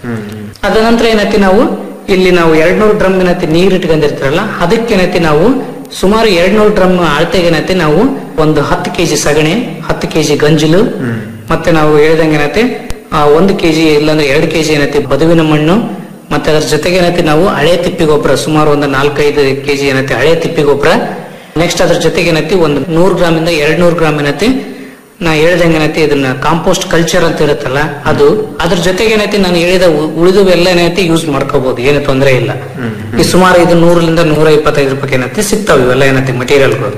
ಅದ ನಂತರ ಏನೈತಿ ನಾವು ಇಲ್ಲಿ ನಾವು ಎರಡ್ನೂರು ಡ್ರಮ್ ಏನೈತಿ ನೀರ್ ಇಟ್ಕೊಂಡಿರ್ತಾರಲ್ಲ ಅದಕ್ಕೆ ಏನೈತಿ ನಾವು ಸುಮಾರು ಎರಡ್ನೂರು ಡ್ರಮ್ ಅಳತೆಗೆ ಏನೈತಿ ನಾವು ಒಂದು ಹತ್ತು ಕೆಜಿ ಸಗಣಿ ಹತ್ತು ಕೆಜಿ ಗಂಜಲು ಮತ್ತೆ ನಾವು ಹೇಳ್ದಂಗೆ ಏನೈತಿ ಆ, ಒಂದು ಕೆಜಿ ಇಲ್ಲಾಂದ್ರೆ ಎರಡು ಕೆಜಿ ಏನೈತಿ ಬದುವಿನ ಮಣ್ಣು ಮತ್ತೆ ಅದ್ರ ಜೊತೆಗೆ ಏನೈತಿ ನಾವು ಹಳೆ ತಿಪ್ಪಿ ಗೊಬ್ಬರ ಸುಮಾರು ಒಂದು ನಾಲ್ಕೈದು ಕೆಜಿ ಏನೈತಿ ಹಳೆ ತಿಪ್ಪಿ ಗೊಬ್ಬರ ನೆಕ್ಸ್ಟ್ ಅದ್ರ ಜೊತೆಗೆ ಏನೈತಿ ಒಂದು ನೂರು ಗ್ರಾಮ್ ಇಂದ ಎರಡ್ ನೂರು ಗ್ರಾಮ್ ಏನೈತಿ ನಾ ಹೇಳ್ದಂಗೆ ಏನೈತಿ ಇದನ್ನ ಕಾಂಪೋಸ್ಟ್ ಕಲ್ಚರ್ ಅಂತ ಇರುತ್ತಲ್ಲ ಅದು ಅದ್ರ ಜೊತೆಗೆ ಏನೈತಿ ನಾನು ಹೇಳಿದ ಉ- ಉಳಿದವೆಲ್ಲ ಏನೈತಿ ಯೂಸ್ ಮಾಡ್ಕೋಬಹುದು ಏನು ತೊಂದರೆ ಇಲ್ಲ ಈ ಸುಮಾರು ಇದು ನೂರರಿಂದ ನೂರ ಇಪ್ಪತ್ತೈದು ರೂಪಾಯಿ ಏನೈತಿ ಸಿಗ್ತಾವ ಇವೆಲ್ಲ ಏನೈತಿ ಮಟೀರಿಯಲ್ಗಳು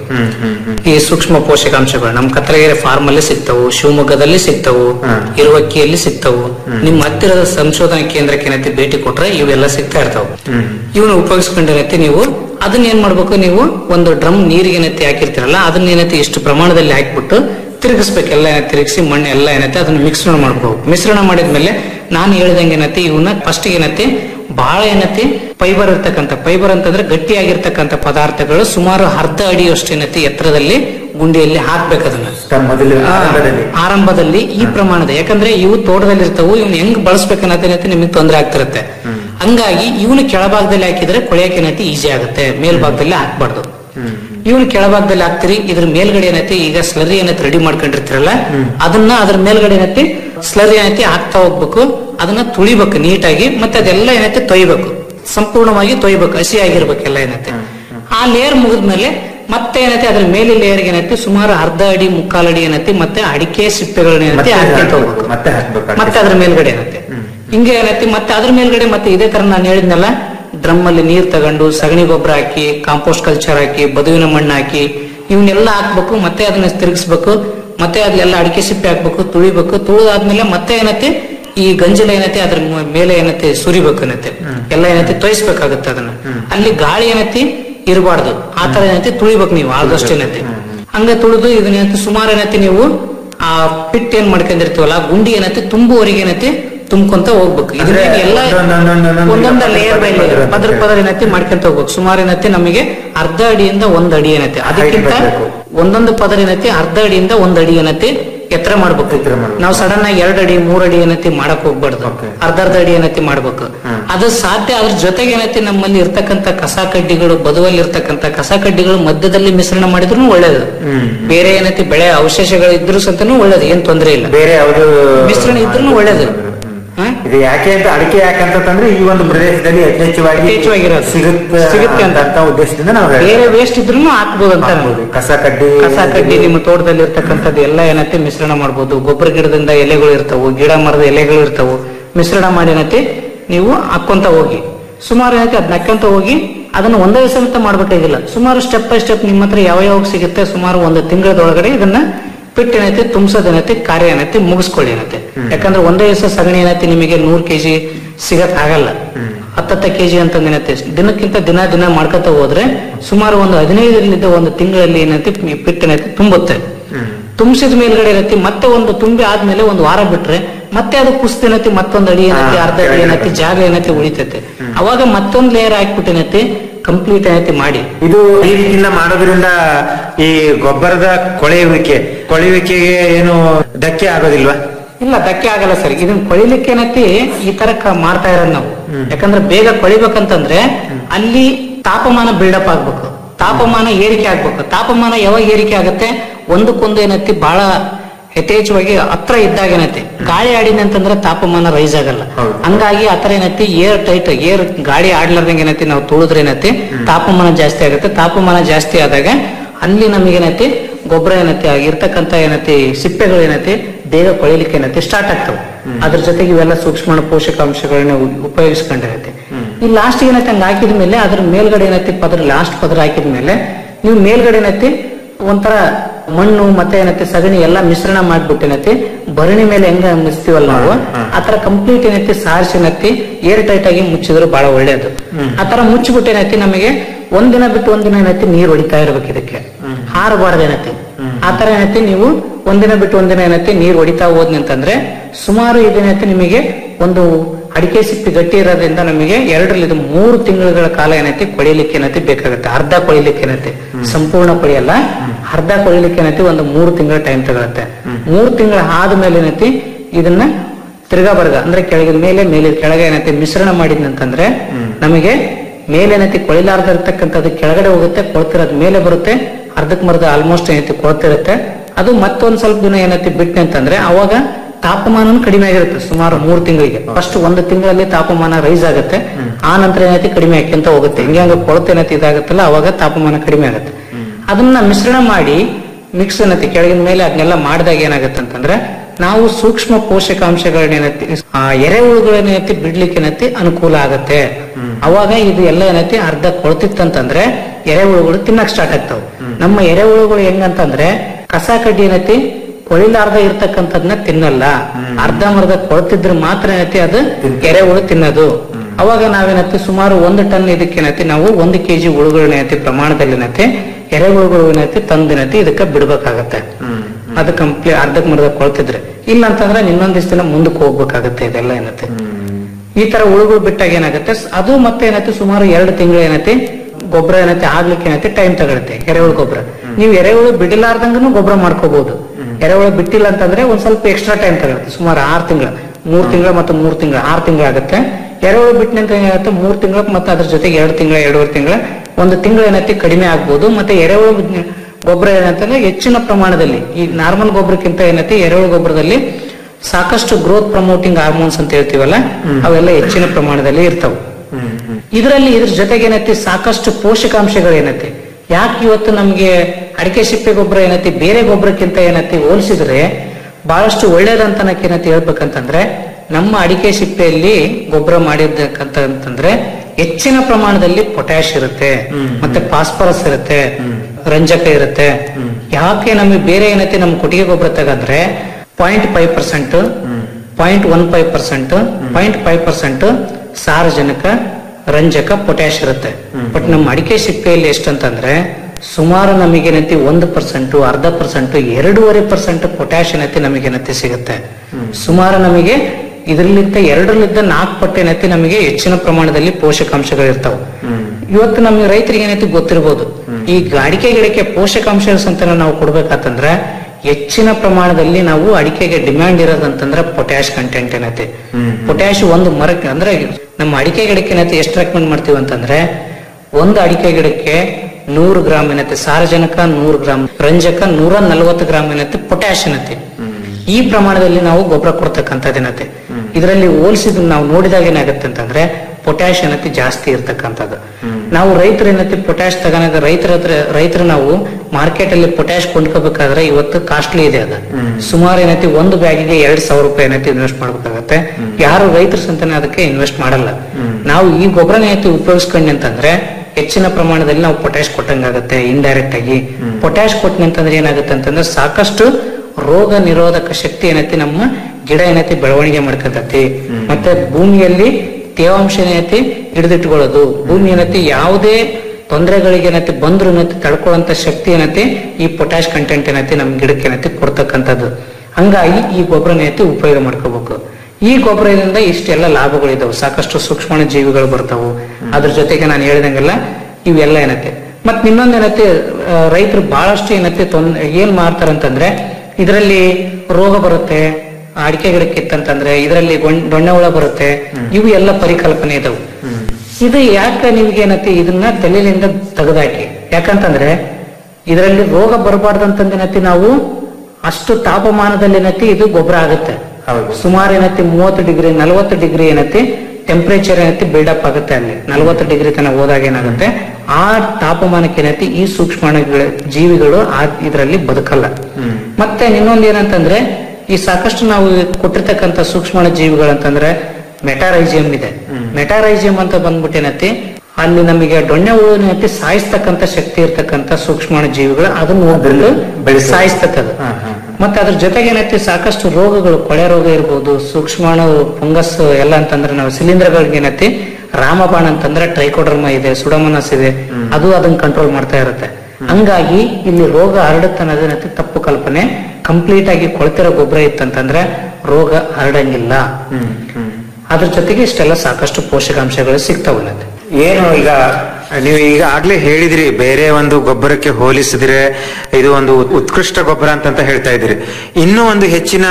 ಈ ಸೂಕ್ಷ್ಮ ಪೋಷಕಾಂಶಗಳು ನಮ್ ಕತ್ತಲಗೆರೆ ಫಾರ್ಮ್ ಅಲ್ಲಿ ಸಿಗ್ತಾವು ಶಿವಮೊಗ್ಗದಲ್ಲಿ ಸಿಗ್ತಾವು ಇರುವಕ್ಕಿಯಲ್ಲಿ ಸಿಗ್ತಾವು ನಿಮ್ಮ ಹತ್ತಿರದ ಸಂಶೋಧನಾ ಕೇಂದ್ರಕ್ಕೆ ಏನೈತಿ ಭೇಟಿ ಕೊಟ್ರೆ ಇವೆಲ್ಲ ಸಿಗ್ತಾ ಇರ್ತಾವ ಇವನ್ನ ಉಪಯೋಗಿಸ್ಕೊಂಡು ಏನೈತಿ ನೀವು ಅದನ್ನ ಏನ್ ಮಾಡ್ಬೇಕು ನೀವು ಒಂದು ಡ್ರಮ್ ನೀರಿಗೆ ಏನೈತಿ ಹಾಕಿರ್ತೀರಲ್ಲ ಅದನ್ನ ಏನೈತಿ ಇಷ್ಟು ಪ್ರಮಾಣದಲ್ಲಿ ಹಾಕ್ಬಿಟ್ಟು ತಿರುಗಿಸ್ಬೇಕು ಎಲ್ಲ ತಿರುಗಿಸಿ ಮಣ್ಣು ಎಲ್ಲ ಏನೈತಿ ಅದನ್ನ ಮಿಶ್ರಣ ಮಾಡ್ಬೇಕು ಮಿಶ್ರಣ ಮಾಡಿದ್ಮೇಲೆ ನಾನು ಹೇಳ್ದಂಗೆ ಏನೈತಿ ಇವನ್ನ ಫಸ್ಟ್ ಏನೈತಿ ಬಹಳ ಏನೈತಿ ಫೈಬರ್ ಇರ್ತಕ್ಕಂಥ ಫೈಬರ್ ಅಂತಂದ್ರೆ ಗಟ್ಟಿಯಾಗಿರ್ತಕ್ಕಂಥ ಪದಾರ್ಥಗಳು ಸುಮಾರು ಅರ್ಧ ಅಡಿಯಷ್ಟು ಏನೈತಿ ಎತ್ತರದಲ್ಲಿ ಗುಂಡಿಯಲ್ಲಿ ಹಾಕ್ಬೇಕು ಅದನ್ನ ಮೊದಲು ಆ, ಆರಂಭದಲ್ಲಿ. ಆರಂಭದಲ್ಲಿ ಈ ಪ್ರಮಾಣದ ಯಾಕಂದ್ರೆ ಇವು ತೋಟದಲ್ಲಿ ಇರ್ತಾವು ಇವ್ನ ಹೆಂಗ್ ಬಳಸ್ಬೇಕನ್ನೋದೇನೈತಿ ನಿಮಗೆ ತೊಂದರೆ ಆಗ್ತಿರುತ್ತೆ ಹಂಗಾಗಿ ಇವನು ಕೆಳಭಾಗದಲ್ಲಿ ಹಾಕಿದ್ರೆ ಕೊಳೆಯಕ್ಕೆ ಏನೈತಿ ಈಸಿ ಆಗುತ್ತೆ ಮೇಲ್ಭಾಗದಲ್ಲಿ ಹಾಕ್ಬಾರ್ದು ಇವನು ಕೆಳಭಾಗದಲ್ಲಿ ಹಾಕ್ತಿರಿ ಇದ್ರ ಮೇಲ್ಗಡೆ ಏನೈತಿ ಈಗ ಸ್ಲರಿ ಏನೈತಿ ರೆಡಿ ಮಾಡ್ಕೊಂಡಿರ್ತೀರಲ್ಲ ಅದನ್ನ ಅದ್ರ ಮೇಲ್ಗಡೆ ಏನೈತಿ ಸ್ಲರಿ ಏನೈತಿ ಹಾಕ್ತಾ ಹೋಗ್ಬೇಕು ಅದನ್ನ ತುಳಿಬೇಕು ನೀಟಾಗಿ ಮತ್ತೆ ಅದೆಲ್ಲ ಏನೈತಿ ತೊಯ್ಬೇಕು ಸಂಪೂರ್ಣವಾಗಿ ತೊಯ್ಬೇಕು ಹಸಿ ಆಗಿರ್ಬೇಕು ಎಲ್ಲ ಏನೈತಿ ಆ ಲೇಯರ್ ಮುಗಿದ್ಮೇಲೆ ಮತ್ತೆ ಏನೈತಿ ಅದ್ರ ಮೇಲೆ ಲೇಯರ್ ಏನೈತಿ ಸುಮಾರು ಅರ್ಧ ಅಡಿ ಮುಕ್ಕಾಲ್ ಅಡಿ ಏನೈತಿ ಮತ್ತೆ ಅಡಿಕೆ ಸಿಪ್ಪೆಗಳನ್ನ ಏನೈತಿ ಮತ್ತೆ ಹಾಕ್ಕೊಂತ ಹಾಕ್ಬೇಕು, ಹೋಗ್ಬೇಕು ಮತ್ತೆ ಹಾಕ್ಬೇಕು ಮತ್ತೆ ಅದ್ರ ಮೇಲ್ಗಡೆ ಏನೈತಿ ಹಿಂಗೆ ಏನೈತಿ ಮತ್ತೆ ಅದ್ರ ಮೇಲ್ಗಡೆ ಮತ್ತೆ ಇದೇ ತರ ನಾನು ಹೇಳಿದ್ನಲ್ಲ ಡ್ರಮ್ ಅಲ್ಲಿ ನೀರ್ ತಗೊಂಡು ಸಗಣಿ ಗೊಬ್ಬರ ಹಾಕಿ ಕಾಂಪೋಸ್ಟ್ ಕಲ್ಚರ್ ಹಾಕಿ ಬದುವಿನ ಮಣ್ಣು ಹಾಕಿ ಇವನ್ನೆಲ್ಲ ಹಾಕ್ಬೇಕು ಮತ್ತೆ ಅದನ್ನ ತಿರುಗಿಸ್ಬೇಕು ಮತ್ತೆ ಅದ್ಲೆಲ್ಲ ಅಡಿಕೆ ಸಿಪ್ಪೆ ಹಾಕ್ಬೇಕು ತುಳಿಬೇಕು ತುಳಿದಾದ್ಮೇಲೆ ಮತ್ತೆ ಏನೈತಿ ಈ ಗಂಜಲ ಏನೈತಿ ಅದ್ರ ಮ- ಮೇಲೆ ಏನೈತಿ ಸುರಿಬೇಕು ಏನೈತಿ ಎಲ್ಲ ಏನೈತಿ ತೊಯಿಸ್ಬೇಕಾಗುತ್ತೆ ಅದನ್ನ ಅಲ್ಲಿ ಗಾಳಿ ಏನೈತಿ ಇರಬಾರ್ದು ಆ ತರ ಏನೈತಿ ತುಳಿಬೇಕು ನೀವು ಆದಷ್ಟು ಏನೈತಿ ಹಂಗ ತುಳಿದು ಇದನ್ನ ಸುಮಾರು ಏನೈತಿ ನೀವು ಆ ಪಿಟ್ ಏನ್ ಮಾಡ್ಕೊಂಡಿರ್ತೀವಲ್ಲ ಆ ಗುಂಡಿ ಏನೈತಿ ತುಂಬುವರೆಗೆ ಏನೈತಿ ತುಂಬ್ಕೊಂತ ಹೋಗ್ಬೇಕು ಅಂದ್ರೆ ಇದನ್ನ ಎಲ್ಲ ಒಂದೊಂದ್ ಒಂದೊಂದ್ ಒಂದೊಂದ್ ಒಂದೊಂದ ಪದರ ಲೇಯರ್ ಬೈ ಪದರ ಲೇಯರ್ ಪದರ ಪದ್ರ ಪದರ ಏನೈತಿ ಮಾಡ್ಕೊಂತ ಹೋಗ್ಬೇಕು ಸುಮಾರು ಏನೈತಿ ನಮಗೆ ಅರ್ಧ ಅಡಿಯಿಂದ ಒಂದ್ ಅಡಿ ಏನೈತಿ ಅದಕ್ಕಿಂತ ಬರ್ಬೇಕು. ಒಂದೊಂದು ಪದರ ಏನೈತಿ ಅರ್ಧ ಅಡಿಯಿಂದ ಒಂದ್ ಅಡಿ ಏನೈತಿ ಎತ್ತರ ಮಾಡ್ಬೇಕು ಎತ್ತರ ಮಾಡ್ಬೇಕು. ನಾವು ಸಡನ್ ಆಗಿ ಎರಡ್ ಅಡಿ ಮೂರ್ ಅಡಿ ಏನೈತಿ ಮಾಡಕ್ ಹೋಗ್ಬಾರ್ದು Okay. ಅರ್ಧ ಅರ್ಧ ಅಡಿ ಏನೈತಿ ಮಾಡ್ಬೇಕು ಅದು ಸಾಧ್ಯ ಅದ್ರ ಜೊತೆಗೆ ಏನೈತಿ ನಮ್ಮಲ್ಲಿ ಇರ್ತಕ್ಕಂತ ಕಸ ಕಡ್ಡಿಗಳು ಬದುವಲ್ಲಿ ಇರ್ತಕ್ಕಂತ ಕಸ ಕಡ್ಡಿಗಳು ಮಧ್ಯದಲ್ಲಿ ಮಿಶ್ರಣ ಮಾಡಿದ್ರು ಒಳ್ಳೇದು ಬೇರೆ ಏನೈತಿ ಬೆಳೆ ಅವಶೇಷಗಳು ಇದ್ರು ಸತನು ಒಳ್ಳೇದು ಏನ್ ತೊಂದರೆ ಇಲ್ಲ ಬೇರೆ ಯಾವುದು ಮಿಶ್ರಣ ಇದ್ರೂ ಒಳ್ಳೇದು ಹ? ಇದು ಯಾಕೆ ಅಂತ ಅಡಿಕೆ ಯಾಕಂತಂದ್ರೆ ಈ ಒಂದು ಪ್ರದೇಶದಲ್ಲಿ ಯಥೇಚ್ಛವಾಗಿ ಯಥೇಚ್ಛವಾಗಿರೋದು. ಸಿಗುತ್ತೆ ಸಿಗುತ್ತೆ ಅಂತ. ಅಂತ ಉದ್ದೇಶದಿಂದ ನಾವು ಹೇಳ್ತೀವಿ. ಬೇರೆ ವೇಸ್ಟ್ ಇದ್ರೂ ಹಾಕ್ಬೋದು ಅಂತ ಹಾಕ್ಬೋದು. ಕಸ ಕಡ್ಡಿ ಕಸ ಕಡ್ಡಿ ನಿಮ್ಮ ತೋಟದಲ್ಲಿ ಇರ್ತಕ್ಕಂಥದ್ದು ಎಲ್ಲ ಏನೈತಿ ಮಿಶ್ರಣ ಮಾಡ್ಬೋದು ಗೊಬ್ಬರ ಗಿಡದಿಂದ ಎಲೆಗಳು ಇರ್ತಾವು ಗಿಡ ಮರದ ಎಲೆಗಳು ಇರ್ತಾವು ಮಿಶ್ರಣ ಮಾಡಿ ಏನೈತಿ ನೀವು ಹಾಕೊಂತ ಹೋಗಿ ಸುಮಾರು ಏನೈತಿ ಅದ್ ನಕ್ಕಂತ ಹೋಗಿ ಅದನ್ನ ಒಂದೇ ಸಮೇತ ಮಾಡ್ಬೇಕಾಗಿಲ್ಲ ಸುಮಾರು ಸ್ಟೆಪ್ ಬೈ ಸ್ಟೆಪ್ ನಿಮ್ಮ ಹತ್ರ ಯಾವ ಯಾವ ಸಿಗುತ್ತೆ ಸುಮಾರು ಒಂದು ತಿಂಗಳದೊಳಗಡೆ ಇದನ್ನ ಪಿಟ್ ಏನೈತಿ ತುಂಬಿಸೋದ್ ಏನೈತಿ ಕಾರ್ಯ ಏನೈತಿ ಮುಗಿಸ್ಕೊಳ್ಳಿ ಏನೈತಿ ಯಾಕಂದ್ರೆ ಒಂದೇ ದಿವಸ ಸಗಣಿ ಏನೈತಿ ನಿಮಗೆ ನೂರ್ ಕೆಜಿ ಸಿಗಕ್ ಆಗಲ್ಲ ಹತ್ತತ್ತ ಕೆಜಿ ಅಂತ ಏನೈತಿ ದಿನಕ್ಕಿಂತ ದಿನ ದಿನ ಮಾಡ್ಕೊತ ಹೋದ್ರೆ ಸುಮಾರು ಒಂದು ಹದಿನೈದರಿಂದ ಒಂದು ತಿಂಗಳಲ್ಲಿ ಏನೈತಿ ಈ ಪಿಟ್ ಏನೈತಿ ತುಂಬುತ್ತೆ ತುಂಬಿಸಿದ ಮೇಲ್ಗಡೆ ಏನೈತಿ ಮತ್ತೆ ಒಂದು ತುಂಬಿ ಆದ್ಮೇಲೆ ಒಂದು ವಾರ ಬಿಟ್ರೆ ಮತ್ತೆ ಅದು ಕುಸ್ತಿ ಏನೈತಿ ಮತ್ತೊಂದು ಅಡಿ ಏನೈತಿ ಹಾ, ಅರ್ಧ ಅಡಿ ಏನೈತಿ ಜಾಗ ಏನೈತಿ ಉಳಿತೈತೆ ಅವಾಗ ಮತ್ತೊಂದ್ ಲೇಯರ್ ಹಾಕ್ಬಿಟ್ಟು ಏನೈತಿ ಕಂಪ್ಲೀಟ್ ಏನೈತಿ ಮಾಡಿ ಇದು ಈ ರೀತಿಯಿಂದ ಮಾಡೋದ್ರಿಂದ ಈ ಗೊಬ್ಬರದ ಕೊಳೆಯುವಿಕೆ ಕೊಳೆಯುವಿಕೆಗೆ ಏನು ಧಕ್ಕೆ ಆಗೋದಿಲ್ವಾ ಇಲ್ಲ ಧಕ್ಕೆ ಆಗಲ್ಲ ಸರ್ ಇದನ್ನ ಕೊಳಿಲಿಕ್ಕೆ ಏನೈತಿ ಈ ತರ ಕ- ಮಾಡ್ತಾ ಇರೋದು ನಾವು ಯಾಕಂದ್ರೆ ಬೇಗ ಕೊಳಿಬೇಕಂತಂದ್ರೆ ಅಲ್ಲಿ ತಾಪಮಾನ ಬಿಲ್ಡಪ್ ಆಗ್ಬೇಕು ತಾಪಮಾನ ಏರಿಕೆ ಆಗ್ಬೇಕು ತಾಪಮಾನ ಯಾವಾಗ ಏರಿಕೆ ಆಗುತ್ತೆ ಒಂದಕ್ಕೊಂದು ಏನೈತಿ ಬಹಳ ಯಥೇಚ್ಛವಾಗಿ ಹತ್ರ ಇದ್ದಾಗ ಏನೈತಿ ಗಾಳಿ ಆಡಿನ ಅಂತಂದ್ರೆ ತಾಪಮಾನ ರೈಸ್ ಆಗಲ್ಲ ಹೌದು. ಹಂಗಾಗಿ ಆತರ ಏನೈತಿ ಏರ್ ಟೈಟ್ ಏರ್ ಗಾಳಿ ಆಡ್ಲಾರ್ದಂಗೆ ಏನೈತಿ ನಾವು ತುಳಿದ್ರೆ ಏನೈತಿ ತಾಪಮಾನ ಜಾಸ್ತಿ ಆಗುತ್ತೆ ತಾಪಮಾನ ಜಾಸ್ತಿ ಆದಾಗ ಅಲ್ಲಿ ನಮಗೇನೈತಿ ಗೊಬ್ಬರ ಏನೈತಿ ಆಗಿರ್ತಕ್ಕಂಥ ಏನೈತಿ ಸಿಪ್ಪೆಗಳು ಏನೈತಿ ಬೇಗ ಕೊಳಿಲಿಕ್ಕೆ ಏನೈತಿ ಸ್ಟಾರ್ಟ್ ಆಗ್ತವೆ ಅದ್ರ ಜೊತೆಗೆ ಇವೆಲ್ಲ ಸೂಕ್ಷ್ಮ ಪೋಷಕಾಂಶಗಳನ್ನ ಉ- ಉಪಯೋಗಿಸ್ಕೊಂಡಿರತ್ತೆ ಈ ಲಾಸ್ಟ್ ಏನೈತಿ ಹಂಗ ಹಾಕಿದ ಮೇಲೆ ಅದ್ರ ಮೇಲ್ಗಡೆ ಏನೈತಿ ಪದ್ರ ಲಾಸ್ಟ್ ಪದ್ರ ಹಾಕಿದ ಮೇಲೆ ನೀವು ಮೇಲ್ಗಡೆ ಏನೈತಿ ಒಂಥರ ಮಣ್ಣು ಮತ್ತೆ ಏನೈತಿ ಸಗಣಿ ಎಲ್ಲ ಮಿಶ್ರಣ ಮಾಡ್ಬಿಟ್ಟು ಏನೈತಿ ಭರಣಿ ಮೇಲೆ ಹೆಂಗ ಮಿಸ್ತೀವಲ್ಲ ನಾವು ಆತರ ಕಂಪ್ಲೀಟ್ ಏನೈತಿ ಸಾರಿಸಿ ಏನೈತಿ ಏರ್ ಟೈಟ್ ಆಗಿ ಮುಚ್ಚಿದ್ರೆ ಬಹಳ ಒಳ್ಳೇದು ಆತರ ಮುಚ್ಚಿಬಿಟ್ಟು ಏನೈತಿ ನಮಗೆ ಒಂದಿನ ಬಿಟ್ಟು ಒಂದಿನ ಏನೈತಿ ನೀರ್ ಹೊಡಿತಾ ಇರ್ಬೇಕು ಇದಕ್ಕೆ ಹಾರಬಾರ್ದು ಏನೈತಿ ಆತರ ಏನೈತಿ ನೀವು ಒಂದಿನ ಬಿಟ್ಟು ಒಂದಿನ ಏನೈತಿ ನೀರ್ ಹೊಡಿತಾ ಹೋದ್ನಿ ಅಂತಂದ್ರೆ ಸುಮಾರು ಇದೇನೈತಿ ನಿಮಗೆ ಒಂದು ಅಡಿಕೆ ಸಿಪ್ಪಿ ಗಟ್ಟಿ ಇರೋದ್ರಿಂದ ನಮಗೆ ಎರಡರಲ್ಲಿ ಮೂರು ತಿಂಗಳುಗಳ ಕಾಲ ಏನೈತಿ ಕೊಳಿಲಿಕ್ಕೆ ಏನೈತಿ ಬೇಕಾಗುತ್ತೆ ಅರ್ಧ ಕೊಳಿಲಿಕ್ಕೆ ಏನೈತಿ ಸಂಪೂರ್ಣ ಕೊಳಿಯಲ್ಲ ಅರ್ಧ ಕೊಳಿಲಿಕ್ಕೆ ಏನೈತಿ ಒಂದು ಮೂರು ತಿಂಗಳ ಟೈಮ್ ತಗೊಳುತ್ತೆ ಮೂರು ತಿಂಗಳ ಆದ್ಮೇಲೆ ಏನೈತಿ ಇದನ್ನ ತಿರ್ಗಾ ಬರ್ಗ ಅಂದ್ರೆ ಕೆಳಗಿನ ಮೇಲೆ ಮೇಲೆ ಕೆಳಗೆ ಏನೈತಿ ಮಿಶ್ರಣ ಮಾಡಿದ್ನಂತಂದ್ರೆ ನಮಗೆ ಮೇಲೆ ಏನೈತಿ ಕೊಳಿಲಾರ್ದ ಇರ್ತಕ್ಕಂಥದ್ದು ಕೆಳಗಡೆ ಹೋಗುತ್ತೆ ಕೊಳ್ತಿರೋದು ಮೇಲೆ ಬರುತ್ತೆ ಅರ್ಧಕ್ ಮರ್ಧ ಆಲ್ಮೋಸ್ಟ್ ಏನೈತಿ ಕೊಳ್ತಿರುತ್ತೆ ಅದು ಮತ್ತೊಂದ್ ಸ್ವಲ್ಪ ದಿನ ಏನೈತಿ ಬಿಟ್ಟೆ ಅಂತಂದ್ರೆ ಅವಾಗ ತಾಪಮಾನ ಕಡಿಮೆ ಆಗಿರುತ್ತೆ ಸುಮಾರು ಮೂರು ತಿಂಗಳಿಗೆ ಫಸ್ಟ್ ಒಂದು ತಿಂಗಳಲ್ಲಿ ತಾಪಮಾನ ರೈಸ್ ಆಗುತ್ತೆ ಆ ನಂತರ ಏನೈತಿ ಕಡಿಮೆ ಆಕ್ಯಂತ ಹೋಗುತ್ತೆ ಹಿಂಗೆ ಹಂಗ ಕೊಳತೆ ಏನೈತಿ ಇದಾಗುತ್ತಲ್ಲ ಅವಾಗ ತಾಪಮಾನ ಕಡಿಮೆ ಆಗುತ್ತೆ ಅದನ್ನ ಮಿಶ್ರಣ ಮಾಡಿ ಮಿಕ್ಸ್ ಏನೈತಿ ಕೆಳಗಿನ ಮೇಲೆ ಅದನ್ನೆಲ್ಲ ಮಾಡಿದಾಗ ಏನಾಗುತ್ತೆ ಅಂತಂದ್ರೆ ನಾವು ಸೂಕ್ಷ್ಮ ಪೋಷಕಾಂಶಗಳನ್ನೇನೈತಿ ಆ ಎರೆಹುಳುಗಳನ್ನೇನೈತಿ ಬಿಡ್ಲಿಕ್ಕೆ ಏನೈತಿ ಅನುಕೂಲ ಆಗತ್ತೆ ಅವಾಗ ಇದು ಎಲ್ಲ ಏನೈತಿ ಅರ್ಧ ಕೊಳ್ತಿತ್ತಂತಂದ್ರೆ ಎರೆಹುಳುಗಳು ತಿನ್ನಕ್ ಸ್ಟಾರ್ಟ್ ಆಗ್ತಾವ ನಮ್ಮ ಎರೆಹುಳುಗಳು ಹೆಂಗಂತಂದ್ರೆ ಕಸ ಕಡ್ಡಿ ಏನೈತಿ ಕೊಳಿಲಾರ್ದ ಇರ್ತಕ್ಕಂಥದ್ನ ತಿನ್ನಲ್ಲ ಅರ್ಧ ಮರ್ಧ ಕೊಳ್ತಿದ್ರೆ ಮಾತ್ರ ಏನೈತಿ ಅದು ಎರೆಹುಳು ತಿನ್ನೋದು ಅವಾಗ ನಾವೇನೈತಿ ಸುಮಾರು ಒಂದು ಟನ್ ಇದಕ್ಕೇನೈತಿ ನಾವು ಒಂದು ಕೆಜಿ ಹುಳುಗಳನ್ನ ಏನೈತಿ ಪ್ರಮಾಣದಲ್ಲಿ ಏನೈತಿ ಎರೆಹುಳುಗಳು ಏನೈತಿ ತಂದಿನೈತಿ ಇದಕ್ಕೆ ಬಿಡ್ಬೇಕಾಗತ್ತೆ ಅದು ಕಂಪ್ಲೀಟ್ ಅರ್ಧಕ್ ಮರ್ಧ ಕೊಳ್ತಿದ್ರೆ ಇಲ್ಲ ಅಂತಂದ್ರೆ ಇನ್ನೊಂದಿಷ್ಟು ದಿನ ಮುಂದಕ್ಕೆ ಹೋಗ್ಬೇಕಾಗತ್ತೆ ಇದೆಲ್ಲ ಏನೈತಿ ಈ ತರ ಹುಳುಗಳು ಬಿಟ್ಟಾಗ ಏನಾಗುತ್ತೆ ಸ್- ಅದು ಮತ್ತೆ ಏನೈತಿ ಸುಮಾರು ಎರಡು ತಿಂಗಳು ಏನೈತಿ ಗೊಬ್ಬರ ಏನೈತಿ ಆಗ್ಲಿಕ್ಕೆ ಏನೈತಿ ಟೈಮ್ ತಗೊಳುತ್ತೆ ಎರೆಹುಳು ಗೊಬ್ಬರ ನೀವು ಎರೆಹುಳು ಬಿಡಿಲಾರ್ದಂಗನು ಗೊಬ್ಬರ ಮಾಡ್ಕೋಬಹುದು ಎರೆಹುಳು ಬಿಟ್ಟಿಲ್ಲ ಅಂತಂದ್ರೆ ಒಂದ್ ಸ್ವಲ್ಪ ಎಕ್ಸ್ಟ್ರಾ ಟೈಮ್ ತಗೊಳುತ್ತೆ ಸುಮಾರು ಆರು ತಿಂಗಳು ಮೂರ್ ತಿಂಗಳ ಮತ್ತು ಮೂರ್ ತಿಂಗಳು ಆರು ತಿಂಗಳು ಆಗುತ್ತೆ ಎರೆಹುಳು ಬಿಟ್ಟ ನಂತರ ಏನಾಗುತ್ತೆ ಮೂರ್ ತಿಂಗಳ ಮತ್ತೆ ಅದ್ರ ಜೊತೆಗೆ ಎರಡು ತಿಂಗಳ ಎರಡೂವರೆ ತಿಂಗಳ ಒಂದು ತಿಂಗಳು ಏನೈತಿ ಕಡಿಮೆ ಆಗ್ಬೋದು ಮತ್ತೆ ಎರೆಹುಳು ಬಿದ್ನ- ಗೊಬ್ಬರ ಏನಂತಂದ್ರೆ ಹೆಚ್ಚಿನ ಪ್ರಮಾಣದಲ್ಲಿ ಈ ನಾರ್ಮಲ್ ಗೊಬ್ಬರಕ್ಕಿಂತ ಏನೈತಿ ಎರೆಹುಳು ಗೊಬ್ಬರದಲ್ಲಿ ಸಾಕಷ್ಟು ಗ್ರೋತ್ ಪ್ರಮೋಟಿಂಗ್ ಹಾರ್ಮೋನ್ಸ್ ಅಂತ ಹೇಳ್ತೀವಲ್ಲ ಅವೆಲ್ಲ ಹೆಚ್ಚಿನ ಪ್ರಮಾಣದಲ್ಲಿ ಇರ್ತಾವ ಇದರಲ್ಲಿ ಇದ್ರ ಜೊತೆಗೆ ಏನೈತಿ ಸಾಕಷ್ಟು ಪೋಷಕಾಂಶಗಳು ಏನೈತಿ ಯಾಕೆ ಇವತ್ತು ನಮ್ಗೆ ಅಡಿಕೆ ಸಿಪ್ಪೆ ಗೊಬ್ಬರ ಏನೈತಿ ಬೇರೆ ಗೊಬ್ಬರಕ್ಕಿಂತ ಏನೈತಿ ಹೋಲಿಸಿದ್ರೆ ಬಹಳಷ್ಟು ಒಳ್ಳೇದಂತ ಅನ್ನಕ್ಕೆ ಏನೈತಿ ಹೇಳ್ಬೇಕಂತಂದ್ರೆ ನಮ್ಮ ಅಡಿಕೆ ಸಿಪ್ಪೆಯಲ್ಲಿ ಗೊಬ್ಬರ ಮಾಡಿದ್ದಕ್ಕಂತಂದ್ರೆ ಹೆಚ್ಚಿನ ಪ್ರಮಾಣದಲ್ಲಿ ಪೊಟ್ಯಾಶ್ ಇರುತ್ತೆ ಮತ್ತೆ ಫಾಸ್ಫರಸ್ ಇರುತ್ತೆ ರಂಜಕ ಇರುತ್ತೆ ಯಾಕೆ ನಮಗೆ ಬೇರೆ ಏನೈತಿ ನಮ್ಮ ಕೊಟ್ಟಿಗೆ ಗೊಬ್ಬರ ತಗಂದ್ರೆ point five percent point one five percent point five percent ಸಾರಜನಕ ರಂಜಕ ಪೊಟ್ಯಾಶ್ ಇರುತ್ತೆ ಬಟ್ ನಮ್ಮ ಅಡಿಕೆ ಸಿಪ್ಪೆಯಲ್ಲಿ ಎಷ್ಟಂತಂದ್ರೆ ಸುಮಾರು ನಮಗೇನೈತಿ ಒಂದು ಪರ್ಸೆಂಟ್ ಅರ್ಧ ಪರ್ಸೆಂಟ್ ಎರಡೂವರೆ ಪರ್ಸೆಂಟ್ ಪೊಟ್ಯಾಶ್ ಏನೈತಿ ನಮಗೇನೈತಿ ಸಿಗುತ್ತೆ ಸುಮಾರು ನಮಗೆ ಇದರಲ್ಲಿದ್ದ ಎರಡರಲ್ಲಿದ್ದ ನಾಲ್ಕು ಪಟ್ಟು ಏನೈತಿ ನಮಗೆ ಹೆಚ್ಚಿನ ಪ್ರಮಾಣದಲ್ಲಿ ಪೋಷಕಾಂಶಗಳು ಇರ್ತಾವ ಇವತ್ತು ನಮಗೆ ರೈತರಿಗೆ ಏನೈತಿ ಗೊತ್ತಿರ್ಬೋದು ಈ ಅಡಿಕೆ ಗಿಡಕ್ಕೆ ಪೋಷಕಾಂಶ ಅಂತ ನಾವು ಕೊಡ್ಬೇಕಂತಂದ್ರೆ ಹೆಚ್ಚಿನ ಪ್ರಮಾಣದಲ್ಲಿ ನಾವು ಅಡಿಕೆಗೆ ಡಿಮ್ಯಾಂಡ್ ಇರೋದಂತಂದ್ರೆ ಪೊಟ್ಯಾಶ್ ಕಂಟೆಂಟ್ ಏನೈತಿ ಪೊಟ್ಯಾಶ್ ಒಂದು ಮರಕ್ಕೆ ಅಂದ್ರೆ ನಮ್ಮ ಅಡಿಕೆ ಗಿಡಕ್ಕೆ ಏನೈತಿ ಎಷ್ಟು ರೆಕಮೆಂಡ್ ಮಾಡ್ತೀವಿ ಅಂತಂದ್ರೆ ಒಂದು ಅಡಿಕೆ ಗಿಡಕ್ಕೆ ನೂರು ಗ್ರಾಮ್ ಏನೈತಿ ಸಾರಜನಕ ನೂರು ಗ್ರಾಮ್ ರಂಜಕ ನೂರ ನಲವತ್ತು ಗ್ರಾಮ್ ಏನೈತಿ ಪೊಟ್ಯಾಶ್ ಏನೈತಿ ಈ ಪ್ರಮಾಣದಲ್ಲಿ ನಾವು ಗೊಬ್ಬರ ಕೊಡ್ತಕ್ಕಂಥದ್ದು ಏನೈತಿ ಇದರಲ್ಲಿ ಹೋಲಿಸಿದ್ ನಾವು ನೋಡಿದಾಗ ಏನಾಗುತ್ತೆ ಅಂತಂದ್ರೆ ಪೊಟ್ಯಾಶ್ ಏನೈತಿ ಜಾಸ್ತಿ ಇರ್ತಕ್ಕಂಥದ್ದು ನಾವು ರೈತರು ಏನೈತಿ ಪೊಟ್ಯಾಶ್ ತಗೋನಾಗ ರೈತರ ಹತ್ರ ರೈತರು ನಾವು ಮಾರ್ಕೆಟ್ ಅಲ್ಲಿ ಪೊಟ್ಯಾಶ್ ಕೊಂಡ್ಕೋಬೇಕಾದ್ರೆ ಇವತ್ತು ಕಾಸ್ಟ್ಲಿ ಇದೆ ಅದು ಸುಮಾರು ಏನೈತಿ ಒಂದು ಬ್ಯಾಗಿಗೆ ಎರಡ್ ಸಾವಿರ ರೂಪಾಯಿ ಏನೈತಿ ಇನ್ವೆಸ್ಟ್ ಮಾಡ್ಬೇಕಾಗತ್ತೆ ಯಾರು ರೈತರ ಸಂತಾನೆ ಅದಕ್ಕೆ ಇನ್ವೆಸ್ಟ್ ಮಾಡಲ್ಲ ನಾವು ಈ ಗೊಬ್ಬರನ ಏನೈತಿ ಉಪಯೋಗಿಸ್ಕೊಂಡಿ ಅಂತಂದ್ರೆ ಹೆಚ್ಚಿನ ಪ್ರಮಾಣದಲ್ಲಿ ನಾವು ಪೊಟ್ಯಾಶ್ ಕೊಟ್ಟಂಗಾಗತ್ತೆ ಇಂಡೈರೆಕ್ಟ್ ಆಗಿ ಪೊಟ್ಯಾಶ್ ಕೊಟ್ಟನಿ ಅಂತಂದ್ರೆ ಏನಾಗುತ್ತೆ ಅಂತಂದ್ರೆ ಸಾಕಷ್ಟು ರೋಗ ನಿರೋಧಕ ಶಕ್ತಿ ಏನೈತಿ ನಮ್ಮ ಗಿಡ ಏನೈತಿ ಬೆಳವಣಿಗೆ ಮಾಡ್ಕೊತತಿ ಮತ್ತೆ ಭೂಮಿಯಲ್ಲಿ ತೇವಾಂಶ ಏನೈತಿ ಹಿಡಿದಿಟ್ಕೊಳ್ಳೋದು ಭೂಮಿ ಏನೈತಿ ಯಾವುದೇ ತೊಂದರೆಗಳಿಗೆ ಏನೈತಿ ಬಂದ್ರು ಏನೈತಿ ತಡ್ಕೊಳ್ಳುವಂತ ಶಕ್ತಿ ಏನೈತಿ ಈ ಪೊಟ್ಯಾಶ್ ಕಂಟೆಂಟ್ ಏನೈತಿ ನಮ್ ಗಿಡಕ್ಕೆ ಏನೈತಿ ಕೊಡ್ತಕ್ಕಂಥದ್ದು ಹಂಗಾಗಿ ಈ ಗೊಬ್ಬರ ಏನೈತಿ ಉಪಯೋಗ ಮಾಡ್ಕೋಬೇಕು ಈ ಗೊಬ್ಬರದಿಂದ ಇಷ್ಟೆಲ್ಲ ಲಾಭಗಳಿದಾವೆ ಸಾಕಷ್ಟು ಸೂಕ್ಷ್ಮ ಜೀವಿಗಳು ಬರ್ತಾವು ಅದ್ರ ಜೊತೆಗೆ ನಾನು ಹೇಳಿದಂಗೆಲ್ಲ ಇವೆಲ್ಲ ಏನೈತೆ ಮತ್ ಇನ್ನೊಂದ್ ಏನೈತಿ ರೈತರು ಬಹಳಷ್ಟು ಏನೈತಿ ತೊಂದ್ ಏನ್ ಮಾಡ್ತಾರಂತಂದ್ರೆ ಇದರಲ್ಲಿ ರೋಗ ಬರುತ್ತೆ ಅಡಿಕೆ ಗಿಡಕ್ಕೆ ಇತ್ತಂತಂದ್ರೆ ಇದರಲ್ಲಿ ಗೊಣ್- ದೊಣ್ಣೆ ಹುಳ ಬರುತ್ತೆ ಇವು ಎಲ್ಲ ಪರಿಕಲ್ಪನೆ ಇದಾವೆ ಇದು ಯಾಕೆ ನಿಮ್ಗೆ ಏನೈತಿ ಇದನ್ನ ತಲೆಯಿಂದ ತೆಗೆದಾಕಿ ಯಾಕಂತಂದ್ರೆ ಇದರಲ್ಲಿ ರೋಗ ಬರಬಾರ್ದಂತಂದೇನತಿ ನಾವು ಅಷ್ಟು ತಾಪಮಾನದಲ್ಲಿ ಏನೈತಿ ಇದು ಗೊಬ್ಬರ ಆಗುತ್ತೆ ಹೌದು. ಸುಮಾರು ಏನೈತಿ ಮೂವತ್ತು ಡಿಗ್ರಿ ನಲವತ್ತು ಡಿಗ್ರಿ ಏನೈತಿ ಟೆಂಪರೇಚರ್ ಏನೈತಿ ಬಿಲ್ಡಪ್ ಆಗುತ್ತೆ ಅಲ್ಲಿ ನಲವತ್ತು ಡಿಗ್ರಿ ತನಕ ಹೋದಾಗ ಏನಾಗುತ್ತೆ ಆ ತಾಪಮಾನಕ್ಕೆ ಏನೈತಿ ಈ ಸೂಕ್ಷ್ಮ ಜೀವಿಗಳು ಆ ಇದರಲ್ಲಿ ಬದುಕಲ್ಲ ಮತ್ತೆ ಇನ್ನೊಂದು ಏನಂತಂದ್ರೆ ಈ ಸಾಕಷ್ಟು ನಾವು ಕೊಟ್ಟಿರ್ತಕ್ಕಂಥ ಸೂಕ್ಷ್ಮ ಜೀವಿಗಳು ಅಂತಂದ್ರೆ ಮೆಟಾರೈಜಿಯಂ ಇದೆ ಮೆಟಾರೈಜಿಯಂ ಅಂತ ಬಂದ್ಬಿಟ್ಟು ಏನೈತಿ ಅಲ್ಲಿ ನಮಗೆ ಡೊಣ್ಣೆ ಹುಳುನೈತಿ ಸಾಯಿಸ್ತಕ್ಕಂಥ ಶಕ್ತಿ ಇರ್ತಕ್ಕಂಥ ಸೂಕ್ಷ್ಮ ಜೀವಿಗಳು ಅದನ್ನ ಹೋಗ್ಬಿಟ್ಟು ಬೆಳೆಸ್ತದೆ. ಸಾಯಿಸ್ತಕ್ಕದು ಹಾ, ಹಾ, ಮತ್ತೆ ಅದ್ರ ಜೊತೆಗೆ ಏನೈತಿ ಸಾಕಷ್ಟು ರೋಗಗಳು ಕೊಳೆ ರೋಗ ಇರ್ಬೋದು ಸೂಕ್ಷ್ಮಾಣು ಫಂಗಸ್ ಎಲ್ಲ ಅಂತಂದ್ರೆ ನಾವು ಶಿಲೀಂಧ್ರಗಳಿಗೆ ಏನೈತಿ ರಾಮಬಾಣ ಅಂತಂದ್ರೆ ಟ್ರೈಕೋಡರ್ಮ ಇದೆ ಸುಡಮನಸ್ ಇದೆ ಅದು ಅದನ್ನ ಕಂಟ್ರೋಲ್ ಮಾಡ್ತಾ ಇರುತ್ತೆ ಹಂಗಾಗಿ ಇಲ್ಲಿ ರೋಗ ಹರಡುತ್ತೆ ಅನ್ನೋದೇನೈತಿ ತಪ್ಪು ಕಲ್ಪನೆ ಕಂಪ್ಲೀಟ್ ಆಗಿ ಕೊಳ್ತಿರೋ ಗೊಬ್ಬರ ಇತ್ತಂತಂದ್ರೆ ರೋಗ ಹರಡಂಗಿಲ್ಲ ಹ್ಮ್ ಹ್ಮ್ ಅದ್ರ ಜೊತೆಗೆ ಇಷ್ಟೆಲ್ಲ ಸಾಕಷ್ಟು ಪೋಷಕಾಂಶಗಳು ಸಿಗ್ತಾವ ಅನ್ನತ್ತೆ ಏನು ಈಗ ನೀವು ಈಗ ಆಗ್ಲೇ ಹೇಳಿದ್ರಿ ಬೇರೆ ಒಂದು ಗೊಬ್ಬರಕ್ಕೆ ಹೋಲಿಸಿದ್ರೆ ಇದು ಒಂದು ಉತ್ಕೃಷ್ಟ ಗೊಬ್ಬರ ಅಂತಂತ ಹೇಳ್ತಾ ಇದ್ರಿ ಇನ್ನೂ ಒಂದು ಹೆಚ್ಚಿನ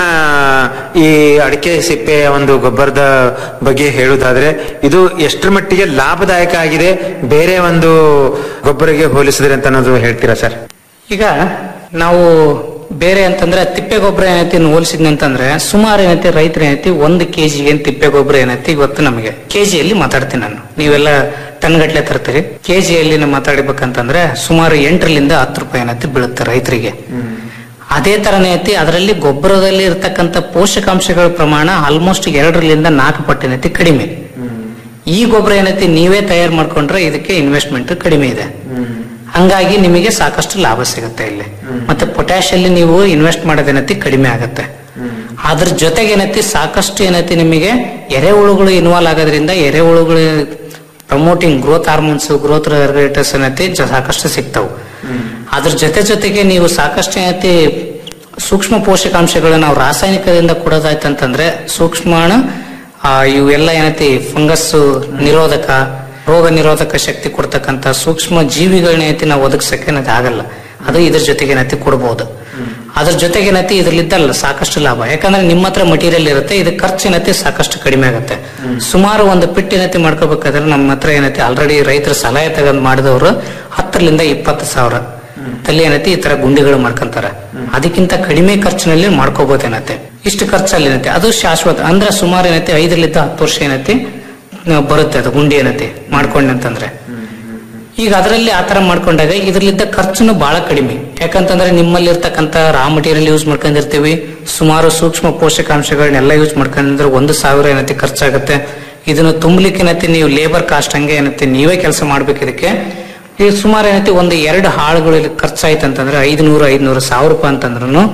ಈ ಅಡಿಕೆ ಸಿಪ್ಪೆಯ ಒಂದು ಗೊಬ್ಬರದ ಬಗ್ಗೆ ಹೇಳುವುದಾದ್ರೆ ಇದು ಎಷ್ಟರ ಮಟ್ಟಿಗೆ ಲಾಭದಾಯಕ ಆಗಿದೆ ಬೇರೆ ಒಂದು ಗೊಬ್ಬರಕ್ಕೆ ಹೋಲಿಸಿದ್ರೆ ಅಂತ ಅನ್ನೋದು ಹೇಳ್ತೀರಾ ಸರ್ ಈಗ ನಾವು ಬೇರೆ ಅಂತಂದ್ರೆ ತಿಪ್ಪೆ ಗೊಬ್ಬರ ಏನೈತಿ ಹೋಲಿಸಿದ್ನಿ ಅಂತಂದ್ರೆ ಸುಮಾರು ಏನೈತಿ ರೈತರು ಏನೈತಿ ಒಂದು ಕೆಜಿಗೆ ಏನ್ ತಿಪ್ಪೆ ಗೊಬ್ಬರ ಏನೈತಿ ಇವತ್ತು ನಮಗೆ ಕೆಜಿಯಲ್ಲಿ ಮಾತಾಡ್ತೀನಿ ನಾನು ನೀವೆಲ್ಲ ಟನ್ ಗಟ್ಲೆ ತರ್ತೀರಿ ಕೆಜಿಯಲ್ಲಿ ನಾವು ಮಾತಾಡ್ಬೇಕಂತಂದ್ರೆ ಸುಮಾರು ಎಂಟರಿಂದ ಹತ್ತು ರೂಪಾಯಿ ಏನೈತಿ ಬೀಳುತ್ತೆ ರೈತರಿಗೆ ಅದೇ ತರನೇ ಐತಿ ಅದರಲ್ಲಿ ಗೊಬ್ಬರದಲ್ಲಿ ಇರ್ತಕ್ಕಂಥ ಪೋಷಕಾಂಶಗಳ ಪ್ರಮಾಣ ಆಲ್ಮೋಸ್ಟ್ ಎರಡರಿಂದ ನಾಲ್ಕು ಪಟ್ಟಿನೈತಿ ಕಡಿಮೆ ಈ ಗೊಬ್ಬರ ಏನೈತಿ ನೀವೇ ತಯಾರು ಮಾಡ್ಕೊಂಡ್ರೆ ಇದಕ್ಕೆ ಇನ್ವೆಸ್ಟ್ಮೆಂಟ್ ಕಡಿಮೆ ಇದೆ ಹಂಗಾಗಿ ನಿಮಗೆ ಸಾಕಷ್ಟು ಲಾಭ ಸಿಗುತ್ತೆ ಇಲ್ಲಿ ಮತ್ತೆ ಪೊಟ್ಯಾಶ್ ಅಲ್ಲಿ ನೀವು ಇನ್ವೆಸ್ಟ್ ಮಾಡೋದೇನೈತಿ ಕಡಿಮೆ ಆಗುತ್ತೆ ಅದ್ರ ಜೊತೆಗೆ ಏನೈತಿ ಸಾಕಷ್ಟು ಏನೈತಿ ನಿಮಗೆ ಎರೆಹುಳುಗಳು ಇನ್ವಾಲ್ವ್ ಆಗೋದ್ರಿಂದ ಎರೆಹುಳುಗಳು promoting growth hormones growth regulators ಏನೈತಿ ಜ- ಸಾಕಷ್ಟು ಸಿಗ್ತಾವು ಅದ್ರ ಜೊತೆ ಜೊತೆಗೆ ನೀವು ಸಾಕಷ್ಟು ಏನೈತಿ ಸೂಕ್ಷ್ಮ ಪೋಷಕಾಂಶಗಳು ನಾವು ರಾಸಾಯನಿಕದಿಂದ ಕೊಡೋದಾಯ್ತಂತಂದ್ರೆ ಸೂಕ್ಷ್ಮಾಣು ಆ, ಇವೆಲ್ಲ ಏನೈತಿ ಫಂಗಸ್ ನಿರೋಧಕ ರೋಗ ನಿರೋಧಕ ಶಕ್ತಿ ಕೊಡ್ತಕ್ಕಂತ ಸೂಕ್ಷ್ಮ ಜೀವಿಗಳನ್ನ ಏನೈತಿ ನಾವು ಒದಗಿಸಕ್ಕೆ ಏನೈತಿ ಆಗಲ್ಲ ಅದು ಇದ್ರ ಜೊತೆಗೆ ಏನೈತಿ ಕೊಡ್ಬೋದು ಅದ್ರ ಜೊತೆಗೆ ಏನೈತಿ ಇದ್ರಲ್ಲಿದ್ದಲ್ಲ ಸಾಕಷ್ಟು ಲಾಭ ಯಾಕಂದ್ರೆ ನಿಮ್ಮ ಹತ್ರ ಮಟೀರಿಯಲ್ ಇರುತ್ತೆ ಇದು ಖರ್ಚು ಏನೈತಿ ಸಾಕಷ್ಟು ಕಡಿಮೆ ಆಗುತ್ತೆ ಸುಮಾರು ಒಂದು ಪಿಟ್ ಏನೈತಿ ಮಾಡ್ಕೋಬೇಕಾದ್ರೆ ನಮ್ಮ ಹತ್ರ ಏನೈತಿ ಆಲ್ರೆಡಿ ರೈತರು ಸಲಹೆ ತಗೊಂಡ್ ಮಾಡಿದವರು ಹತ್ತರಿಂದ ಇಪ್ಪತ್ತು ಸಾವಿರ ತಲೆ ಏನೈತಿ ಈ ತರ ಗುಂಡಿಗಳು ಮಾಡ್ಕೊಂತಾರೆ ಅದಕ್ಕಿಂತ ಕಡಿಮೆ ಖರ್ಚಿನಲ್ಲಿ ಮಾಡ್ಕೋಬಹುದೇನತ್ತೆ ಇಷ್ಟು ಖರ್ಚಲ್ಲಿ ಏನೈತಿ ಅದು ಶಾಶ್ವತ ಅಂದ್ರೆ ಸುಮಾರು ಏನೈತಿ ಐದರಿಂದ ಹತ್ತು ವರ್ಷ ಏನೈತಿ ಆ, ಬರುತ್ತೆ ಅದು ಗುಂಡಿ ಏನೈತಿ ಮಾಡ್ಕೊಂಡೆ ಅಂತಂದ್ರೆ ಈಗ ಅದರಲ್ಲಿ ಆತರ ಮಾಡ್ಕೊಂಡಾಗ ಇದ್ರಲ್ಲಿದ್ದ ಖರ್ಚುನು ಬಹಳ ಕಡಿಮೆ ಯಾಕಂತಂದ್ರೆ ನಿಮ್ಮಲ್ಲಿ ಇರ್ತಕ್ಕಂತ ರಾ ಮಟೀರಿಯಲ್ ಯೂಸ್ ಮಾಡ್ಕೊಂಡಿರ್ತೀವಿ ಸುಮಾರು ಸೂಕ್ಷ್ಮ ಪೋಷಕಾಂಶಗಳನ್ನೆಲ್ಲ ಯೂಸ್ ಮಾಡ್ಕೊಂಡ್ರೆ ಒಂದು ಸಾವಿರ ಏನೈತಿ ಖರ್ಚಾಗುತ್ತೆ ಇದನ್ನು ತುಂಬಲಿಕ್ಕೆ ಏನೈತಿ ನೀವು ಲೇಬರ್ ಕಾಸ್ಟ್ ಹಂಗೆ ಏನೈತಿ ನೀವೇ ಕೆಲಸ ಮಾಡ್ಬೇಕು ಇದಕ್ಕೆ ಈಗ ಸುಮಾರು ಏನೈತಿ ಒಂದು ಎರಡು ಹಾಳುಗಳು ಇಲ್ಲಿ ಖರ್ಚಾಯ್ತು ಅಂತಂದ್ರೆ ಐದುನೂರು ಐದುನೂರು ಸಾವಿರ ರೂಪಾಯಿ ಅಂತಂದ್ರೂ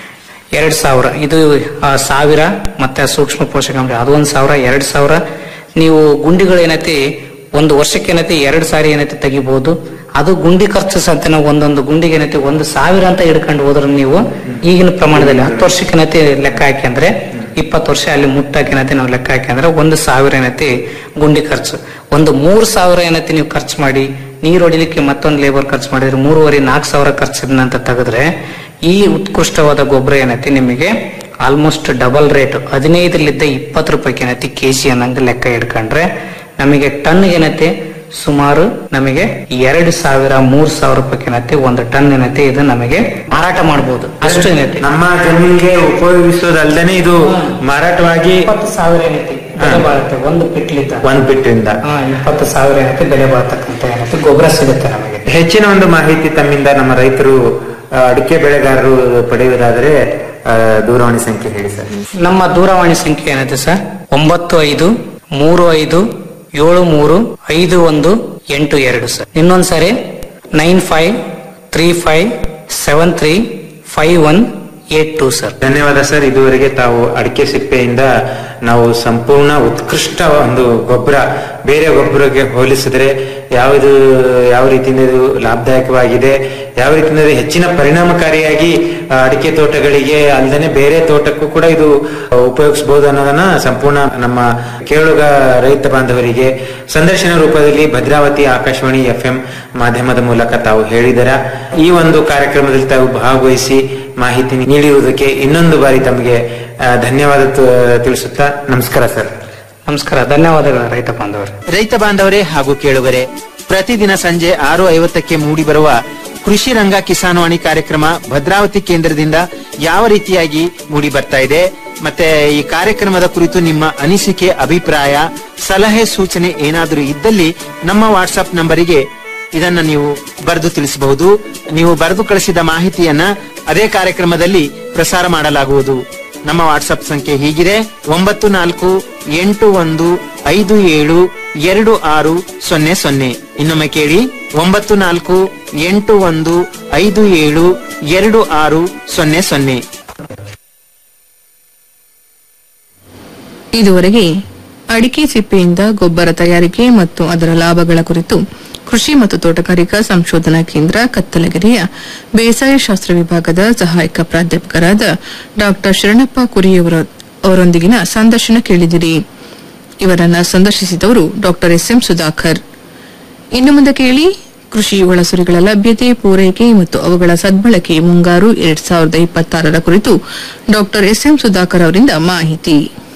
ಎರಡ್ ಸಾವಿರ ಇದು ಆ, ಸಾವಿರ ಮತ್ತೆ ಸೂಕ್ಷ್ಮ ಪೋಷಕಾಂಶ ಅದು ಒಂದ್ ಸಾವಿರ ಎರಡ್ ಸಾವಿರ ನೀವು ಗುಂಡಿಗಳು ಏನೈತಿ ಒಂದು ವರ್ಷಕ್ಕೆ ಏನೈತಿ ಎರಡ್ ಸಾರಿ ಏನೈತಿ ತೆಗಿಬಹುದು ಅದು ಗುಂಡಿ ಖರ್ಚು ಸಂತೆ ನಾವು ಒಂದೊಂದು ಗುಂಡಿಗೆ ಏನೈತಿ ಒಂದು ಸಾವಿರ ಅಂತ ಹಿಡ್ಕೊಂಡು ಹೋದ್ರೆ ನೀವು ಈಗಿನ ಪ್ರಮಾಣದಲ್ಲಿ ಹತ್ತು ವರ್ಷಕ್ಕೆ ಏನೈತಿ ಲೆಕ್ಕ ಹಾಕಿ ಅಂದ್ರೆ ಇಪ್ಪತ್ತು ವರ್ಷ ಅಲ್ಲಿ ಮುಟ್ಟಾಕಿ ಏನೈತಿ ನಾವು ಲೆಕ್ಕ ಹಾಕಿ ಅಂದ್ರೆ ಒಂದು ಸಾವಿರ ಏನೈತಿ ಗುಂಡಿ ಖರ್ಚು ಒಂದು ಮೂರ್ ಸಾವಿರ ಏನೈತಿ ನೀವು ಖರ್ಚು ಮಾಡಿ ನೀರು ಹೊಡಿಲಿಕ್ಕೆ ಮತ್ತೊಂದು ಲೇಬರ್ ಖರ್ಚು ಮಾಡಿದ್ರೆ ಮೂರುವರೆ ನಾಲ್ಕು ಸಾವಿರ ಖರ್ಚಿದ್ನ ಅಂತ ತೆಗೆದ್ರೆ ಈ ಉತ್ಕೃಷ್ಟವಾದ ಗೊಬ್ಬರ ಏನೈತಿ ನಿಮಗೆ ಆಲ್ಮೋಸ್ಟ್ ಡಬಲ್ ರೇಟ್ ಹದಿನೈದರಲ್ಲಿದ್ದ ಇಪ್ಪತ್ತು ರೂಪಾಯಿಗೆ ಏನೈತಿ ಕೆಜಿ ಅನ್ನಂಗೆ ಲೆಕ್ಕ ಇಟ್ಕೊಂಡ್ರೆ ನಮಗೆ ಟನ್ ಏನೈತಿ ಸುಮಾರು ನಮಗೆ ಎರಡು ಸಾವಿರ ಮೂರ್ ಸಾವಿರ ರೂಪಾಯಿ ಏನೈತಿ ಒಂದು ಟನ್ ಏನೈತಿ ಇದು ನಮಗೆ ಮಾರಾಟ ಮಾಡಬಹುದು ಅಷ್ಟು ಏನೈತಿ ನಮ್ಮ ಜಮೀನಿಗೆ ಉಪಯೋಗಿಸೋದಲ್ದೇನೆ ಇದು ಮಾರಾಟವಾಗಿ ಇಪ್ಪತ್ತು ಸಾವಿರ ಏನೈತಿ ಬೆಲೆ ಬಾಳುತ್ತೆ ಒಂದು ಪಿಟ್ಲಿದ್ದ ಒಂದ್ ಬಿಟ್ಟಿಂದ ಹಾ ಇಪ್ಪತ್ತು ಸಾವಿರ ಏನೈತಿ ಬೆಲೆ ಬಾಳ್ತಕ್ಕಂತ ಏನೈತಿ ಗೊಬ್ಬರ ಸಿಗುತ್ತೆ ನಮಗೆ ಹೆಚ್ಚಿನ ಒಂದು ಮಾಹಿತಿ ತಮ್ಮಿಂದ ನಮ್ಮ ರೈತರು ಆ, ಅಡಿಕೆ ಬೆಳೆಗಾರರು ಪಡೆಯುವುದಾದರೆ ಆ, ದೂರವಾಣಿ ಸಂಖ್ಯೆ ಹೇಳಿ ಸರ್ ನಮ್ಮ ದೂರವಾಣಿ ಸಂಖ್ಯೆ ಏನೈತೆ ಸರ್ ಒಂಬತ್ತು ಐದು ಮೂರು ಐದು ಏಳು ಮೂರು ಐದು ಒಂದು ಎಂಟು ಎರಡು ಸರ್ ಇನ್ನೊಂದ್ಸರಿ nine five three five seven three five one eight two sir ಧನ್ಯವಾದ ಸರ್ ಇದುವರೆಗೆ ತಾವು ಅಡಿಕೆ ಸಿಪ್ಪೆಯಿಂದ ನಾವು ಸಂಪೂರ್ಣ ಉತ್ಕೃಷ್ಟ ಒಂದು ಗೊಬ್ಬರ ಬೇರೆ ಗೊಬ್ಬರಕ್ಕೆ ಹೋಲಿಸಿದ್ರೆ ಯಾವುದು ಯಾವ ರೀತಿಯಿಂದ ಇದು ಲಾಭದಾಯಕವಾಗಿದೆ ಯಾವ ರೀತಿಯಿಂದ ಇದು ಹೆಚ್ಚಿನ ಪರಿಣಾಮಕಾರಿಯಾಗಿ ಆ, ಅಡಿಕೆ ತೋಟಗಳಿಗೆ ಅಲ್ಲದೆ ಬೇರೆ ತೋಟಕ್ಕೂ ಕೂಡ ಇದು ಉಪಯೋಗಿಸಬಹುದು ಅನ್ನೋದನ್ನ ಸಂಪೂರ್ಣ ನಮ್ಮ ಕೇಳುಗ ರೈತ ಬಾಂಧವರಿಗೆ ಸಂದರ್ಶನ ರೂಪದಲ್ಲಿ ಭದ್ರಾವತಿ ಆಕಾಶವಾಣಿ ಎಫ್ ಮಾಧ್ಯಮದ ಮೂಲಕ ತಾವು ಹೇಳಿದರ ಈ ಒಂದು ಕಾರ್ಯಕ್ರಮದಲ್ಲಿ ತಾವು ಭಾಗವಹಿಸಿ ಮಾಹಿತಿ ನೀಡಿರುವುದಕ್ಕೆ ಇನ್ನೊಂದು ಬಾರಿ ತಮಗೆ ಆ, ಧನ್ಯವಾದ ತ- ತಿಳಿಸುತ್ತಾ ನಮಸ್ಕಾರ ಸರ್ ನಮಸ್ಕಾರ ಧನ್ಯವಾದಗಳು ರೈತ ಬಾಂಧವರು ರೈತ ಬಾಂಧವರೇ ಹಾಗೂ ಕೇಳುಗರೆ ಪ್ರತಿದಿನ ಸಂಜೆ ಆರು ಐವತ್ತಕ್ಕೆ ಮೂಡಿ ಬರುವ ಕೃಷಿ ರಂಗ ಕಿಸಾನ್ವಾಣಿ ಕಾರ್ಯಕ್ರಮ ಭದ್ರಾವತಿ ಕೇಂದ್ರದಿಂದ ಯಾವ ರೀತಿಯಾಗಿ ಮೂಡಿ ಬರ್ತಾ ಇದೆ ಮತ್ತೆ ಈ ಕಾರ್ಯಕ್ರಮದ ಕುರಿತು ನಿಮ್ಮ ಅನಿಸಿಕೆ ಅಭಿಪ್ರಾಯ ಸಲಹೆ ಸೂಚನೆ ಏನಾದರೂ ಇದ್ದಲ್ಲಿ ನಮ್ಮ ವಾಟ್ಸ್ಆಪ್ ನಂಬರಿಗೆ ಇದನ್ನ ನೀವು ಬರೆದು ತಿಳಿಸಬಹುದು ನೀವು ಬರೆದು ಕಳಿಸಿದ ಮಾಹಿತಿಯನ್ನ ಅದೇ ಕಾರ್ಯಕ್ರಮದಲ್ಲಿ ಪ್ರಸಾರ ಮಾಡಲಾಗುವುದು ನಮ್ಮ ವಾಟ್ಸ್ಆಪ್ ಸಂಖ್ಯೆ ಹೀಗಿದೆ ಒಂಬತ್ತು ನಾಲ್ಕು ಎಂಟು ಒಂದು ಐದು ಏಳು ಎರಡು ಆರು ಸೊನ್ನೆ ಸೊನ್ನೆ ಇನ್ನೊಮ್ಮೆ ಕೇಳಿ ಒಂಬತ್ತು ನಾಲ್ಕು ಎಂಟು ಒಂದು ಐದು ಏಳು ಎರಡು ಆರು ಸೊನ್ನೆ ಸೊನ್ನೆ ಇದುವರೆಗೆ ಅಡಿಕೆ ಸಿಪ್ಪೆಯಿಂದ ಗೊಬ್ಬರ ತಯಾರಿಕೆ ಮತ್ತು ಅದರ ಲಾಭಗಳ ಕುರಿತು ಕೃಷಿ ಮತ್ತು ತೋಟಗಾರಿಕಾ ಸಂಶೋಧನಾ ಕೇಂದ್ರ ಕತ್ತಲಗೆರೆಯ ಬೇಸಾಯ ಶಾಸ್ತ್ರ ವಿಭಾಗದ ಸಹಾಯಕ ಪ್ರಾಧ್ಯಾಪಕರಾದ ಡಾ ಶರಣಪ್ಪ ಕುರಿಯವರ ಅವರೊಂದಿಗಿನ ಸಂದರ್ಶನ ಕೇಳಿದಿರಿ ಇವರನ್ನ ಸಂದರ್ಶಿಸಿದವರು ಡಾ ಎಸ್ ಎಂ ಸುಧಾಕರ್ ಇನ್ನು ಮುಂದೆ ಕೇಳಿ ಕೃಷಿ ಒಳಸುರಿಗಳ ಲಭ್ಯತೆ ಪೂರೈಕೆ ಮತ್ತು ಅವುಗಳ ಸದ್ಬಳಕೆ ಮುಂಗಾರು ಎರಡ್ ಸಾವಿರದ ಇಪ್ಪತ್ತಾರರ ಕುರಿತು ಡಾಕ್ಟರ್ ಎಸ್ ಎಂ ಸುಧಾಕರ್ ಅವರಿಂದ ಮಾಹಿತಿ